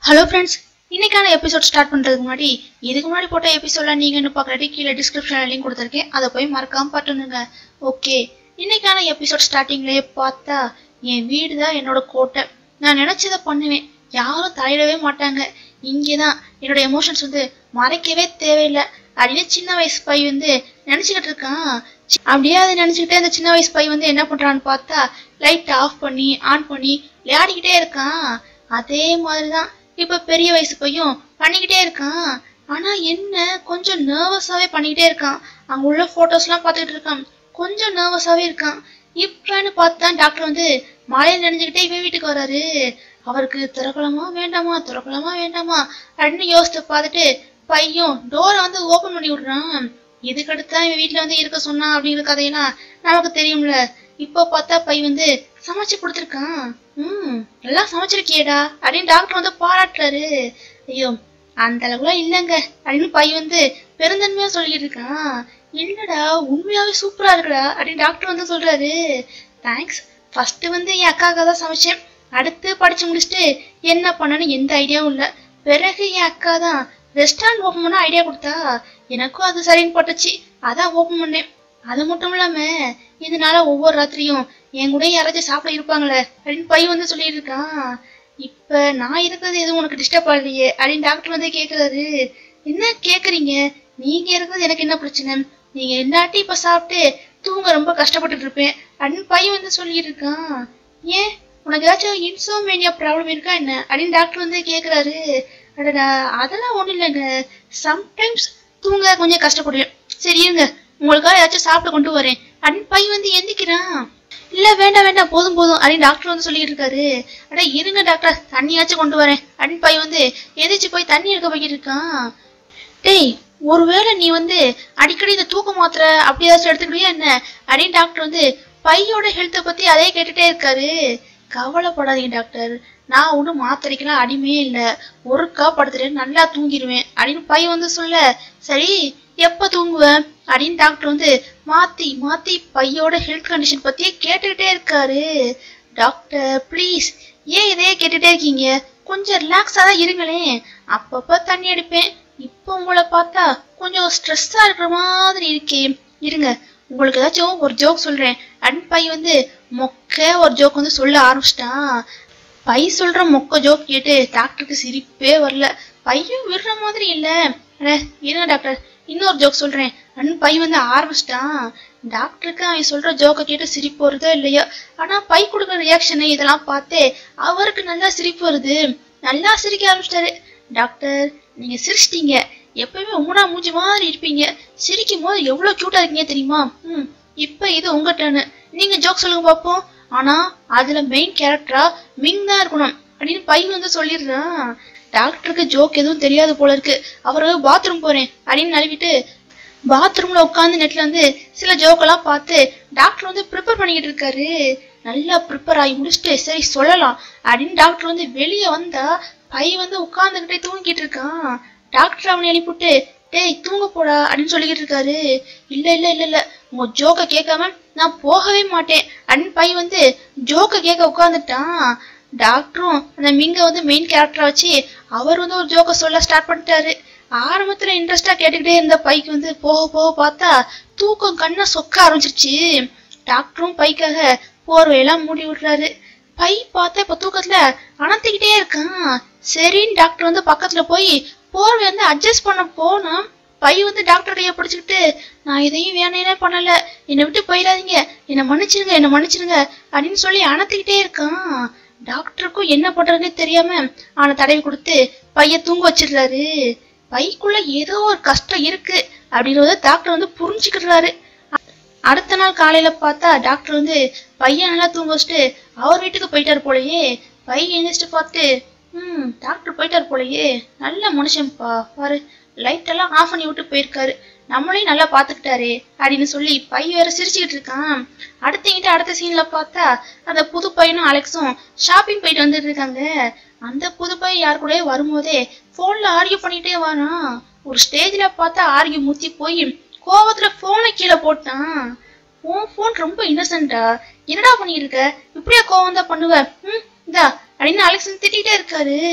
hello friends இன்னைக்கான episode start பண்றதுக்கு முன்னாடி இதுக்கு முன்னாடி போட்ட எபிசோட்ல நீங்க இன்னும் பார்க்கறதுக்கு கீழே டிஸ்கிரிப்ஷன்ல லிங்க் கொடுத்துருக்கேன் அதை போய் மறக்காம பார்த்துருங்க ஓகே இன்னைக்கான எபிசோட் ஸ்டார்டிங்லயே பார்த்தா என் வீடு தான் என்னோட கோட்டை நான் நினைச்சதை பண்ணுவேன் யாரும் தலையிடவே மாட்டாங்க இங்கேதான் என்னோட எமோஷன்ஸ் வந்து மறைக்கவே தேவையில்லை அப்படின்னு சின்ன வயசு பை வந்து நினைச்சுக்கிட்டு இருக்கான் சி- அப்படியே அதை நினைச்சுக்கிட்டே அந்த சின்ன வயசு பை வந்து என்ன பண்றான்னு பார்த்தா லைட் ஆஃப் பண்ணி ஆன் பண்ணி விளையாடிக்கிட்டே இருக்கான் அதே மாதிரிதான் இப்ப பெரிய வயசு பையன் பண்ணிக்கிட்டே இருக்கான் ஆனா என்ன கொஞ்சம் நர்வஸாவே பண்ணிக்கிட்டே இருக்கான் அங்க உள்ள போட்டோஸ் எல்லாம் பார்த்துக்கிட்டு இருக்கான் கொஞ்சம் நர்வஸாவே இருக்கான் இப்பன்னு பார்த்தா டாக்டர் வந்து மழையில நினைஞ்சுக்கிட்டே இவன் வீட்டுக்கு வராரு அவருக்கு திறக்கலாமா வேண்டாமா திறக்கலாமா வேண்டாமா அப்படின்னு யோசித்து பார்த்துட்டு பையன் டோரை வந்து ஓபன் பண்ணி விடுறான் இதுக்கடுத்து தான் இவன் வீட்டுல வந்து இருக்க சொன்னான் அப்படிங்கிற கதையெல்லாம் நமக்கு தெரியும்ல இப்போ பார்த்தா பை வந்து சமைச்சு கொடுத்துருக்கான் ம் நல்லா சமைச்சிருக்கியேடா அப்படின்னு டாக்டர் வந்து பாராட்டுறாரு ஐயோ அந்த அளவுலாம் இல்லைங்க அப்படின்னு பை வந்து பெருந்தன்மையா சொல்லிட்டு இருக்கான் இல்லடா உண்மையாவே சூப்பரா இருக்குடா அப்படின்னு டாக்டர் வந்து சொல்றாரு தேங்க்ஸ் ஃபர்ஸ்ட் வந்து என் அக்காவுக்காக தான் சமைச்சேன் அடுத்து படிச்சு முடிச்சுட்டு என்ன பண்ணணும்னு எந்த ஐடியாவும் இல்லை பிறகு என் அக்கா தான் ரெஸ்டாரண்ட் ஓப்பன் பண்ண ஐடியா கொடுத்தா எனக்கும் அது சரின்னு பட்டுச்சு அதான் ஓப்பன் பண்ணேன் அது மட்டும் இல்லாம இதனால ஒவ்வொரு ராத்திரியும் என் கூட யாராச்சும் சாப்பிட இருப்பாங்களே அப்படின்னு பை வந்து சொல்லிட்டு இருக்கான் இப்ப நான் இருக்கிறது எதுவும் உனக்கு டிஸ்டர்ப் ஆகலையே அப்படின்னு டாக்டர் வந்து கேக்குறாரு என்ன கேக்குறீங்க நீங்க இருக்கிறது எனக்கு என்ன பிரச்சனை நீங்க இல்லாட்டி இப்ப சாப்பிட்டு தூங்க ரொம்ப கஷ்டப்பட்டுட்டு இருப்பேன் அப்படின்னு பை வந்து சொல்லிட்டு இருக்கான் ஏன் உனக்கு ஏதாச்சும் இன்சோமேனியா ப்ராப்ளம் இருக்கா என்ன அப்படின்னு டாக்டர் வந்து கேக்குறாரு அடடா அதெல்லாம் ஒண்ணும் இல்லைங்க சம்டைம்ஸ் தூங்க கொஞ்சம் கஷ்டப்படுவேன் சரி இருங்க உங்களுக்காக ஏதாச்சும் சாப்பிட கொண்டு வரேன் அப்படின்னு பை வந்து எந்திக்கிறான் இல்ல வேண்டாம் வேண்டாம் போதும் போதும் அப்படின்னு டாக்டர் வந்து சொல்லிட்டு இருக்காரு அட இருங்க டாக்டர் தண்ணியாச்சும் கொண்டு வரேன் அப்படின்னு பை வந்து எந்திரிச்சு போய் தண்ணி எடுக்க போய்கிட்டு இருக்கான் டேய் ஒருவேளை நீ வந்து அடிக்கடி இந்த தூக்க மாத்திரை அப்படி ஏதாச்சும் எடுத்துக்கிட்டியா என்ன அப்படின்னு டாக்டர் வந்து பையோட ஹெல்த்தை பத்தி அதே கேட்டுட்டே இருக்காரு கவலைப்படாதீங்க டாக்டர் நான் ஒன்றும் மாத்திரைக்கெல்லாம் அடிமையே இல்லை ஒருக்கா படுத்துட்டு நல்லா தூங்கிடுவேன் அப்படின்னு பை வந்து சொல்ல சரி எப்ப தூங்குவேன் அப்படின்னு டாக்டர் வந்து மாத்தி மாத்தி பையோட ஹெல்த் கண்டிஷன் பத்தியே கேட்டுக்கிட்டே இருக்காரு டாக்டர் ப்ளீஸ் ஏன் இதையே கேட்டுட்டே இருக்கீங்க கொஞ்சம் ரிலாக்ஸா தான் இருங்களேன் அப்பப்ப தண்ணி அடிப்பேன் இப்போ உங்களை பார்த்தா கொஞ்சம் ஸ்ட்ரெஸ்ஸா இருக்கிற மாதிரி இருக்கே இருங்க உங்களுக்கு ஏதாச்சும் ஒரு ஜோக் சொல்றேன் அண்ட் பை வந்து மொக்க ஒரு ஜோக் வந்து சொல்ல ஆரம்பிச்சிட்டான் பை சொல்ற மொக்க ஜோக் கேட்டு டாக்டருக்கு சிரிப்பே வரல பையும் விடுற மாதிரி இல்ல அட இருங்க டாக்டர் இன்னொரு ஜோக் சொல்றேன் அண்ட் பை வந்து ஆரம்பிச்சிட்டான் டாக்டருக்கு அவன் சொல்ற ஜோக்கை கேட்டு சிரிப்பு வருதோ இல்லையோ ஆனா பை கொடுக்குற ரியாக்ஷனை இதெல்லாம் பார்த்தே அவருக்கு நல்லா சிரிப்பு வருது நல்லா சிரிக்க ஆரம்பிச்சிட்டாரு டாக்டர் நீங்க சிரிச்சிட்டீங்க எப்பயுமே உங்களா மூஞ்சி மாதிரி இருப்பீங்க சிரிக்கும் போது எவ்வளவு கியூட்டா இருக்கீங்க தெரியுமா ம் இப்ப இது உங்க டர்னு நீங்க ஜோக் சொல்லுங்க பாப்போம் ஆனா அதுல மெயின் கேரக்டரா மிங் தான் இருக்கணும் அப்படின்னு பையன் வந்து சொல்லிடுறான் டாக்டருக்கு ஜோக் எதுவும் தெரியாது போல இருக்கு அவரு பாத்ரூம் போறேன் அப்படின்னு நழுவிட்டு பாத்ரூம்ல உட்காந்து நெட்ல வந்து சில ஜோக்கெல்லாம் பார்த்து டாக்டர் வந்து ப்ரிப்பேர் பண்ணிக்கிட்டு இருக்காரு நல்லா ப்ரிப்பேர் ஆகி முடிச்சுட்டு சரி சொல்லலாம் அப்படின்னு டாக்டர் வந்து வெளியே வந்தா பை வந்து உட்கார்ந்துகிட்டே தூங்கிட்டு இருக்கான் டாக்டர் அவனை எழுப்பிட்டு டேய் தூங்க போடா அப்படின்னு சொல்லிக்கிட்டு இருக்காரு இல்ல இல்ல இல்ல இல்ல உங்க ஜோக்க கேட்காம நான் போகவே மாட்டேன் அப்படின்னு பை வந்து ஜோக்க கேட்க உட்காந்துட்டான் டாக்டரும் அந்த மிங்க வந்து மெயின் கேரக்டரா வச்சு அவர் வந்து ஒரு ஜோக்க சொல்ல ஸ்டார்ட் பண்ணிட்டாரு ஆரம்பத்துல இன்ட்ரெஸ்டா கேட்டுக்கிட்டே இருந்த பைக்கு வந்து போக போக பார்த்தா தூக்கம் கண்ணை சொக்க ஆரம்பிச்சிருச்சு டாக்டரும் பைக்காக போர்வையெல்லாம் மூடி விடுறாரு பை பார்த்தா இப்ப தூக்கத்துல அணத்திக்கிட்டே இருக்கான் சரின்னு டாக்டர் வந்து பக்கத்துல போய் போர்வை வந்து அட்ஜஸ்ட் பண்ண போனா பை வந்து டாக்டர் கைய பிடிச்சிக்கிட்டு நான் எதையும் வேணையே பண்ணல என்னை விட்டு போயிடாதீங்க என்னை மன்னிச்சிருங்க என்னை மன்னிச்சிருங்க அப்படின்னு சொல்லி அணத்திக்கிட்டே இருக்கான் டாக்டருக்கும் என்ன பண்றதுன்னே தெரியாம அவனை தடவி கொடுத்து பைய தூங்க வச்சிடுறாரு பைக்குள்ள ஏதோ ஒரு கஷ்டம் இருக்கு அப்படின்றத டாக்டர் வந்து புரிஞ்சுக்கிறாரு அடுத்த நாள் காலையில பார்த்தா டாக்டர் வந்து பையன் நல்லா தூங்க வச்சுட்டு அவர் வீட்டுக்கு போயிட்டாரு போலயே பையன் எழுந்திரிச்சிட்டு பார்த்து ம் டாக்டர் போயிட்டாரு போலயே நல்ல மனுஷன்ப்பா பாரு லைட் எல்லாம் ஆஃப் பண்ணி விட்டு போயிருக்காரு நம்மளையும் நல்லா பாத்துக்கிட்டாரு அப்படின்னு சொல்லி பை வேற சிரிச்சுக்கிட்டு இருக்கான் அடுத்தங்கிட்ட அடுத்த சீன்ல பார்த்தா அந்த புது பையனும் அலெக்ஸும் ஷாப்பிங் போயிட்டு வந்துட்டு இருக்காங்க அந்த புது பையன் யார் கூடயே வரும்போதே போன்ல ஆர்கியூ பண்ணிட்டே வரான் ஒரு ஸ்டேஜ்ல பார்த்தா ஆர்கியூ முத்தி போய் கோவத்துல போனை கீழே போட்டான் உன் போன் ரொம்ப இன்னசென்டா என்னடா பண்ணிட்டு இருக்க இப்படியா கோவம் தான் பண்ணுவ ம் இந்தா அப்படின்னு அலெக்ஸ் வந்து திட்டிகிட்டே இருக்காரு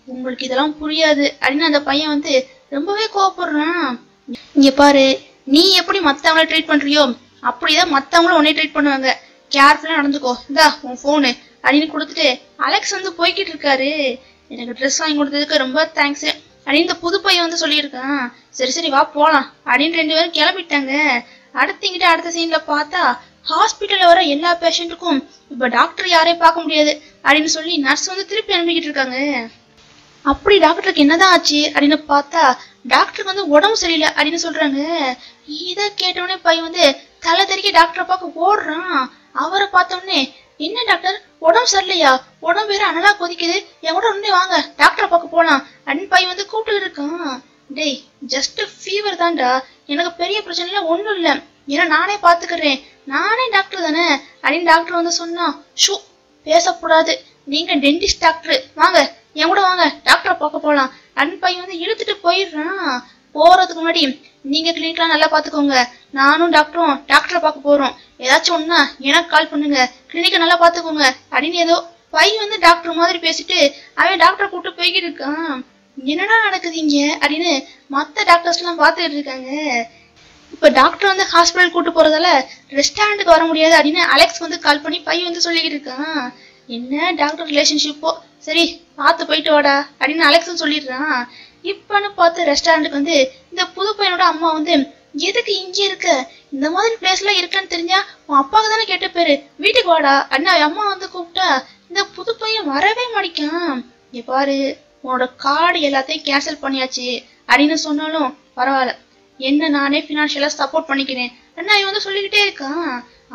உங்களுக்கு இதெல்லாம் புரியாது அப்படின்னு அந்த பையன் வந்து ரொம்பவே கோவப்படுறான் இங்க பாரு நீ எப்படி மத்தவங்கள ட்ரீட் பண்றியோ அப்படிதான் மத்தவங்களும் உன்னை ட்ரீட் பண்ணுவாங்க கேர்ஃபுல்லா நடந்துக்கோ இந்தா உன் ஃபோனு அப்படின்னு கொடுத்துட்டு அலெக்ஸ் வந்து போய்கிட்டு இருக்காரு எனக்கு ட்ரெஸ் வாங்கி கொடுத்ததுக்கு ரொம்ப தேங்க்ஸ் அப்படின்னு இந்த புது பையன் வந்து சொல்லியிருக்கான் சரி சரி வா போலாம் அப்படின்னு ரெண்டு பேரும் கிளம்பிட்டாங்க அடுத்தங்கிட்ட அடுத்த சீன்ல பார்த்தா ஹாஸ்பிட்டல்ல வர எல்லா பேஷண்ட்டுக்கும் இப்ப டாக்டர் யாரையும் பார்க்க முடியாது அப்படின்னு சொல்லி நர்ஸ் வந்து திருப்பி அனுப்பிக்கிட்டு இருக்காங்க அப்படி டாக்டருக்கு என்னதான் ஆச்சு அப்படின்னு பார்த்தா டாக்டருக்கு வந்து உடம்பு சரியில்லை அப்படின்னு சொல்றாங்க இத கேட்டவுடனே பையன் வந்து தலை தெறிக்க டாக்டரை பார்க்க ஓடுறான் அவரை பார்த்த உடனே என்ன டாக்டர் உடம்பு சரியில்லையா உடம்பு வேற அனலா கொதிக்குது என் கூட உடனே வாங்க டாக்டரை பார்க்க போலாம் அப்படின்னு பையன் வந்து கூப்பிட்டு இருக்கான் டேய் ஜஸ்ட் ஃபீவர் தான்டா எனக்கு பெரிய பிரச்சனை இல்லை ஒண்ணும் இல்ல ஏன்னா நானே பாத்துக்கிறேன் நானே டாக்டர் தானே அப்படின்னு டாக்டர் வந்து சொன்னா ஷூ பேசக்கூடாது நீங்க டென்டிஸ்ட் டாக்டர் வாங்க என் கூட வாங்க டாக்டரை பார்க்க போலாம் அன் பையன் வந்து இழுத்துட்டு போயிடுறான் போறதுக்கு முன்னாடி நீங்க கிளினிக்லாம் நல்லா பாத்துக்கோங்க நானும் டாக்டரும் டாக்டரை பார்க்க போறோம் ஏதாச்சும் ஒண்ணா எனக்கு கால் பண்ணுங்க கிளினிக்கை நல்லா பாத்துக்கோங்க அப்படின்னு ஏதோ பையன் வந்து டாக்டர் மாதிரி பேசிட்டு அவன் டாக்டரை கூப்பிட்டு போய்கிட்டு இருக்கான் என்னடா நடக்குது இங்க அப்படின்னு மத்த டாக்டர்ஸ் எல்லாம் பாத்துக்கிட்டு இருக்காங்க இப்ப டாக்டர் வந்து ஹாஸ்பிட்டல் கூட்டு போறதால ரெஸ்டாரண்ட்டுக்கு வர முடியாது அப்படின்னு அலெக்ஸ் வந்து கால் பண்ணி பையன் வந்து சொல்லிக்கிட்டு இருக்கான் என்ன டாக்டர் ரிலேஷன்ஷிப்போ சரி பார்த்து போயிட்டு வாடா அப்படின்னு அலெக்ஸும் சொல்லிடுறான் இப்பன்னு பார்த்து ரெஸ்டாரண்ட்டுக்கு வந்து இந்த புது பையனோட அம்மா வந்து எதுக்கு இங்க இருக்க இந்த மாதிரி பிளேஸ்ல இருக்கன்னு தெரிஞ்சா உன் அப்பாவுக்கு தானே கேட்ட பேரு வீட்டுக்கு வாடா அப்படின்னு அவன் அம்மா வந்து கூப்பிட்டா இந்த புது பையன் வரவே மாட்டிக்கான் இங்க பாரு உன்னோட கார்டு எல்லாத்தையும் கேன்சல் பண்ணியாச்சு அப்படின்னு சொன்னாலும் பரவாயில்ல என்ன நானே ஃபினான்ஷியலா சப்போர்ட் பண்ணிக்கிறேன் அண்ணா இவன் வந்து சொல்லிக்கிட்டே இருக்கான்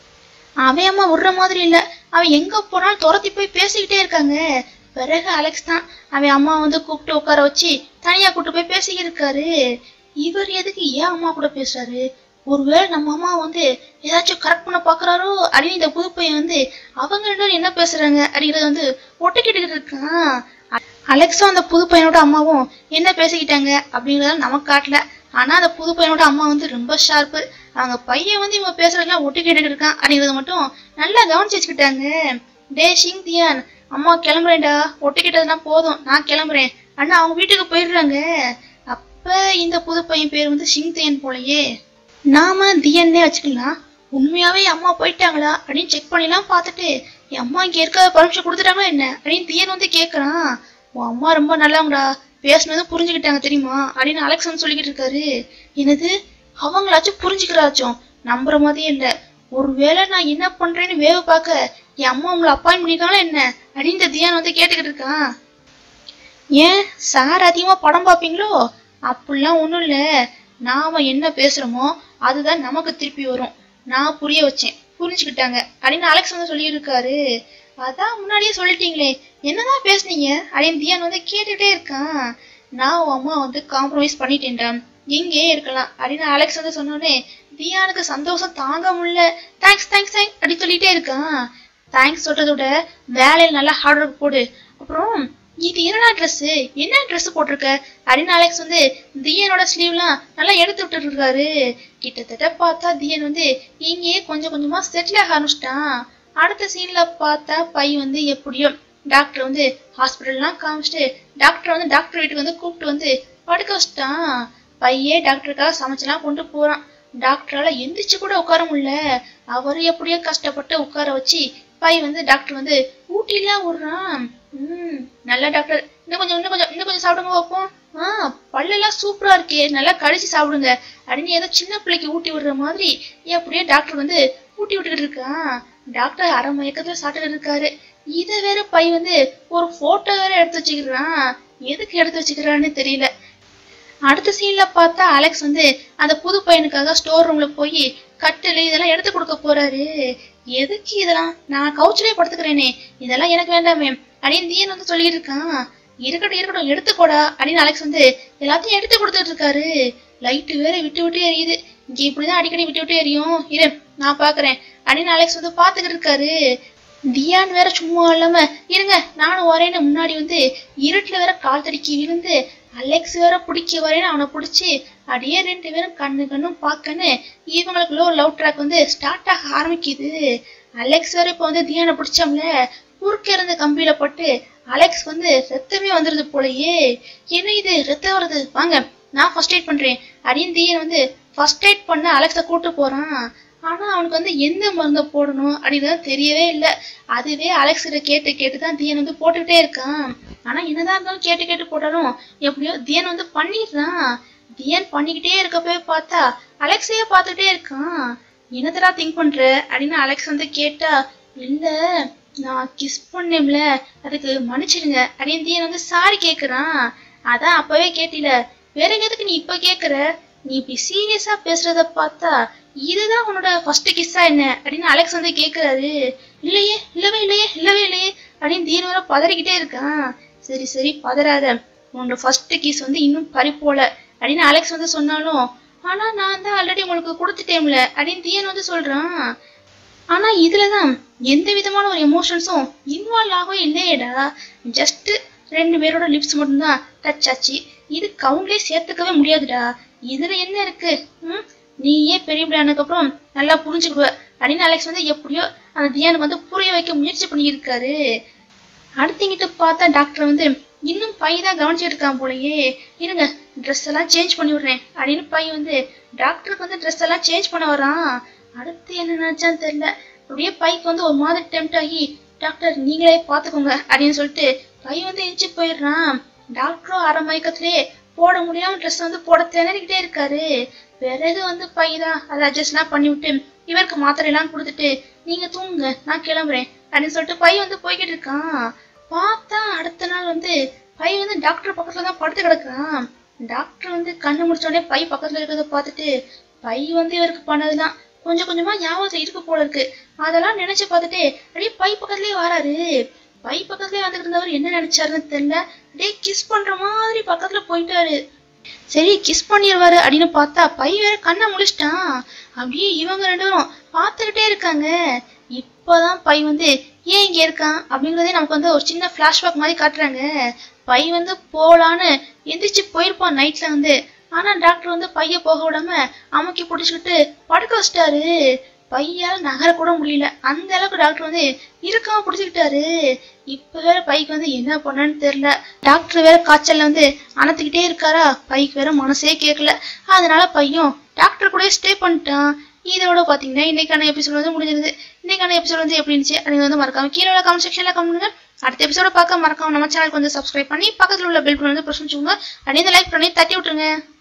அவன் அம்மா விடுற மாதிரி இல்ல அவன் எங்க போனாலும் துரத்தி போய் பேசிக்கிட்டே இருக்காங்க பிறகு அலெக்ஸ் தான் அவன் அம்மா வந்து கூப்பிட்டு உட்கார வச்சு தனியா கூட்டு போய் பேசிக்கிட்டு இருக்காரு இவர் எதுக்கு ஏன் அம்மா கூட பேசுறாரு ஒருவேளை நம்ம அம்மா வந்து ஏதாச்சும் கரெக்ட் பண்ண பாக்குறாரோ அப்படின்னு இந்த புது பையன் வந்து அவங்க ரெண்டு பேரும் என்ன பேசுறாங்க அப்படிங்கறது வந்து ஒட்டிக்கிட்டு இருக்கான் அ- அலெக்ஸும் அந்த புது பையனோட அம்மாவும் என்ன பேசிக்கிட்டாங்க அப்படிங்கறத நமக்கு காட்டல ஆனா அந்த புது பையனோட அம்மா வந்து ரொம்ப ஷார்ப்பு அவங்க பையன் வந்து இவங்க பேசுறதெல்லாம் ஒட்டி கேட்டுக்கிட்டு இருக்கான் அப்படிங்கறத மட்டும் நல்லா கவனிச்சு வச்சுக்கிட்டாங்க டே ஷிங் தியான் அம்மா கிளம்புறேன்டா ஒட்டிக்கிட்டதெல்லாம் போதும் நான் கிளம்புறேன் அண்ணா அவங்க வீட்டுக்கு போயிடுறாங்க அப்ப இந்த புது பையன் பேர் வந்து ஷிங் தியன் போலயே நாம தியன்னே வச்சுக்கலாம் உண்மையாவே என் அம்மா போயிட்டாங்களா அப்படின்னு செக் பண்ணிலாம் பார்த்துட்டு என் அம்மா இங்க இருக்க பர்மிஷன் கொடுத்துட்டாங்களா என்ன அப்படின்னு தியன் வந்து கேக்குறான் உன் அம்மா ரொம்ப நல்லவங்கடா பேசுனதும் புரிஞ்சுக்கிட்டாங்க தெரியுமா அப்படின்னு அலெக்ஸ் வந்து சொல்லிக்கிட்டு இருக்காரு என்னது அவங்களாச்சும் புரிஞ்சுக்கிறாச்சும் நம்புற மாதிரியே இல்ல ஒருவேளை நான் என்ன பண்றேன்னு வேவு பார்க்க என் அம்மா உங்களை அப்பாயின் பண்ணிருக்காங்களா என்ன அப்படின்னு இந்த தியான் வந்து கேட்டுக்கிட்டு இருக்கான் ஏன் சார் அதிகமா படம் பார்ப்பீங்களோ அப்படிலாம் ஒண்ணும் இல்ல நாம என்ன பேசுறோமோ அதுதான் நமக்கு திருப்பி வரும் நான் புரிய வச்சேன் புரிஞ்சுக்கிட்டாங்க அப்படின்னு அலெக்ஸ் வந்து சொல்லியிருக்காரு அதான் முன்னாடியே சொல்லிட்டீங்களே என்னதான் பேசுனீங்க அப்படின்னு தியான் வந்து கேட்டுட்டே இருக்கான் நான் உன் அம்மா வந்து காம்ப்ரமைஸ் பண்ணிட்டேன்டா இங்கே இருக்கலாம் அப்படின்னு அலெக்ஸ் வந்து சொன்னோடனே தியானுக்கு சந்தோஷம் தாங்க முடியல தேங்க்ஸ் தேங்க்ஸ் தேங்க்ஸ் அப்படின்னு சொல்லிட்டே இருக்கான் தேங்க்ஸ் சொல்றத விட வேலையில நல்லா ஹார்ட் ஒர்க் போடு அப்புறம் இது என்னடா ட்ரெஸ் என்ன ட்ரெஸ் போட்டிருக்க அப்படின்னு அலெக்ஸ் வந்து தியனோட ஸ்லீவ்லாம் நல்லா எடுத்து விட்டுட்டு இருக்காரு கிட்டத்தட்ட பார்த்தா தியன் வந்து இங்கேயே கொஞ்சம் கொஞ்சமா செட்டில் ஆக ஆரம்பிச்சிட்டான் அடுத்த சீன்ல பார்த்தா பையன் வந்து எப்படியோ டாக்டர் வந்து ஹாஸ்பிட்டல்லாம் காமிச்சிட்டு டாக்டர் வந்து டாக்டர் வீட்டுக்கு வந்து கூப்பிட்டு வந்து படுக்க வச்சிட்டான் பையே டாக்டருக்காக சமைச்செல்லாம் கொண்டு போறான் டாக்டரால எந்திரிச்சு கூட உட்கார முடியல அவர் எப்படியோ கஷ்டப்பட்டு உட்கார வச்சு பை வந்து டாக்டர் வந்து ஊட்டிலாம் விடுறான் ம் நல்ல டாக்டர் இன்னும் கொஞ்சம் இன்னும் கொஞ்சம் இன்னும் கொஞ்சம் சாப்பிடுங்க வைப்போம் ஆ பல்லெல்லாம் சூப்பரா இருக்கே நல்லா கடிச்சு சாப்பிடுங்க அப்படின்னு ஏதோ சின்ன பிள்ளைக்கு ஊட்டி விடுற மாதிரி எப்படியோ டாக்டர் வந்து ஊட்டி விட்டுக்கிட்டு இருக்கான் டாக்டர் அரை மயக்கத்துல சாப்பிட்டுட்டு இருக்காரு இதை வேற பை வந்து ஒரு போட்டோ வேற எடுத்து வச்சுக்கிறான் எதுக்கு எடுத்து வச்சுக்கிறான்னு தெரியல அடுத்த சீன்ல பார்த்தா அலெக்ஸ் வந்து அந்த புது பையனுக்காக ஸ்டோர் ரூம்ல போய் கட்டில் இதெல்லாம் எடுத்து கொடுக்க போறாரு எதுக்கு இதெல்லாம் நான் கவுச்சிலே படுத்துக்கிறேனே இதெல்லாம் எனக்கு வேண்டாமே அப்படின்னு தியன் வந்து சொல்லிட்டு இருக்கான் இருக்கட்டும் இருக்கட்டும் எடுத்துக்கோடா அப்படின்னு அலெக்ஸ் வந்து எல்லாத்தையும் எடுத்து கொடுத்துட்டு இருக்காரு லைட்டு வேற விட்டு விட்டு எரியுது இங்க இப்படிதான் அடிக்கடி விட்டு விட்டு எரியும் இரு நான் பாக்குறேன் அப்படின்னு அலெக்ஸ் வந்து பாத்துக்கிட்டு இருக்காரு தியான் வேற சும்மா இல்லாம இருங்க நானும் வரேன்னு முன்னாடி வந்து இருட்டுல வேற கால் தடிக்கி விழுந்து அலெக்ஸ் வேற பிடிக்க வரேன்னு அவனை பிடிச்சி அப்படியே ரெண்டு பேரும் கண்ணு கண்ணும் பார்க்கன்னு இவங்களுக்குள்ள ஒரு லவ் ட்ராக் வந்து ஸ்டார்ட் ஆக ஆரம்பிக்குது அலெக்ஸ் வேற இப்ப வந்து தியானை பிடிச்சோம்ல குறுக்க இருந்த கம்பியில பட்டு அலெக்ஸ் வந்து ரத்தமே வந்துருது போலயே என்ன இது ரத்தம் வருது வாங்க நான் ஃபர்ஸ்ட் எய்ட் பண்றேன் அப்படின்னு தீயன் வந்து ஃபர்ஸ்ட் எய்ட் பண்ண அலெக்ஸை கூட்டு போறான் ஆனா அவனுக்கு வந்து எந்த மருந்தை போடணும் அப்படின்னு தெரியவே இல்லை அதுவே அலெக்ஸ் கிட்ட கேட்டு கேட்டு தான் தியன் வந்து போட்டுக்கிட்டே இருக்கான் ஆனா என்னதான் இருந்தாலும் கேட்டு கேட்டு போட்டாலும் எப்படியோ தியன் வந்து பண்ணிடுறான் தியன் பண்ணிக்கிட்டே இருக்கப்பவே பார்த்தா அலெக்ஸையே பார்த்துக்கிட்டே இருக்கான் என்னத்தடா திங்க் பண்ற அப்படின்னு அலெக்ஸ் வந்து கேட்டா இல்ல நான் கிஸ் பண்ணேன்ல அதுக்கு மன்னிச்சிடுங்க அப்படின்னு தியன் வந்து சாரி கேக்குறான் அதான் அப்பவே கேட்டில வேற எதுக்கு நீ இப்ப கேக்குற நீ இப்படி சீரியஸா பேசுறத பார்த்தா இதுதான் உன்னோட ஃபர்ஸ்ட் கிஸ்ஸா என்ன அப்படின்னு அலெக்ஸ் வந்து கேக்குறாரு இல்லையே இல்லவே இல்லையே இல்லவே இல்லையே அப்படின்னு தீன் வர பதறிக்கிட்டே இருக்கான் சரி சரி பதறாத உன்னோட ஃபர்ஸ்ட் கிஸ் வந்து இன்னும் பறி போல அப்படின்னு அலெக்ஸ் வந்து சொன்னாலும் ஆனா நான் தான் ஆல்ரெடி உங்களுக்கு கொடுத்துட்டேன்ல அப்படின்னு தீயன் வந்து சொல்றான் ஆனா இதுலதான் எந்த விதமான ஒரு எமோஷன்ஸும் இன்வால்வ் ஆகவே இல்லையேடா ஜஸ்ட் ரெண்டு பேரோட லிப்ஸ் மட்டும்தான் டச் ஆச்சு இது கவுண்ட்லயே சேர்த்துக்கவே முடியாதுடா இதுல என்ன இருக்கு ம் நீயே பெரிய பிள்ளையானதுக்கு அப்புறம் நல்லா புரிஞ்சுக்கிடுவ அப்படின்னு அலெக்ஸ் வந்து எப்படியோ அந்த தியானுக்கு வந்து புரிய வைக்க முயற்சி பண்ணியிருக்காரு அடுத்தங்கிட்ட பார்த்தா டாக்டர் வந்து இன்னும் பை தான் கவனிச்சுட்டு இருக்கான் போலயே இருங்க ட்ரெஸ் எல்லாம் சேஞ்ச் பண்ணி விடுறேன் அப்படின்னு பை வந்து டாக்டருக்கு வந்து ட்ரெஸ் எல்லாம் சேஞ்ச் பண்ண வரான் அடுத்து என்ன நினைச்சான்னு தெரியல அப்படியே பைக்கு வந்து ஒரு மாதிரி டெம்ட் ஆகி டாக்டர் நீங்களே பாத்துக்கோங்க அப்படின்னு சொல்லிட்டு பை வந்து எரிச்சு போயிடுறான் டாக்டரும் அரை மயக்கத்திலே போட முடியாம ட்ரெஸ் வந்து போட திணறிக்கிட்டே இருக்காரு பிறகு வந்து பை தான் அதை அட்ஜஸ்ட்லாம் பண்ணி விட்டு இவருக்கு மாத்திரை எல்லாம் கொடுத்துட்டு நீங்க தூங்குங்க நான் கிளம்புறேன் அப்படின்னு சொல்லிட்டு பை வந்து போய்கிட்டு இருக்கான் பார்த்தா அடுத்த நாள் வந்து பை வந்து டாக்டர் பக்கத்துல தான் படுத்து கிடக்குறான் டாக்டர் வந்து கண்ணு முடிச்ச உடனே பை பக்கத்துல இருக்கிறத பார்த்துட்டு பை வந்து இவருக்கு பண்ணதெல்லாம் கொஞ்சம் கொஞ்சமா ஞாபகத்துல இருக்கு போல இருக்கு அதெல்லாம் நினைச்சு பார்த்துட்டு அப்படியே பை பக்கத்துலயே வராரு பை பக்கத்துலயே வந்துட்டு இருந்தவர் என்ன நினைச்சாருன்னு தெரியல அப்படியே கிஸ் பண்ற மாதிரி பக்கத்துல போயிட்டாரு சரி கிஸ் பண்ணிடுவாரு அப்படின்னு பார்த்தா பை வேற கண்ணை முழிச்சிட்டான் அப்படியே இவங்க ரெண்டு பேரும் பார்த்துக்கிட்டே இருக்காங்க இப்போதான் பை வந்து ஏன் இங்க இருக்கான் அப்படிங்கறதே நமக்கு வந்து ஒரு சின்ன ஃபிளாஷ்பேக் மாதிரி காட்டுறாங்க பை வந்து போலான்னு எந்திரிச்சு போயிருப்பான் நைட்ல வந்து ஆனா டாக்டர் வந்து பைய போக விடாம அமுக்கி பிடிச்சிக்கிட்டு படுக்க வச்சிட்டாரு பையால நகர கூட முடியல அந்த அளவுக்கு டாக்டர் வந்து இருக்காம பிடிச்சிக்கிட்டாரு இப்ப வேற பைக்கு வந்து என்ன பண்ணன்னு தெரியல டாக்டர் வேற காய்ச்சல்ல வந்து அணத்துக்கிட்டே இருக்காரா பைக்கு வேற மனசே கேட்கல அதனால பையன் டாக்டர் கூட ஸ்டே பண்ணிட்டான் இதோட பாத்தீங்கன்னா இன்னைக்கான எபிசோட் வந்து முடிஞ்சிருது இன்னைக்கான எபிசோட் வந்து எப்படி இருந்துச்சு அது வந்து மறக்காம கீழே உள்ள கமெண்ட் செக்ஷன்ல கமெண்ட் பண்ணுங்க அடுத்த எபிசோட பார்க்க மறக்காம நம்ம சேனலுக்கு வந்து சப்ஸ்கிரைப் பண்ணி பக்கத்துல உள்ள பெல் பட்டன் வந்து பிரஸ் வச்சுக்கோங்க அப்படியே லைக் பண்ணி தட்டி விட்டுருங்க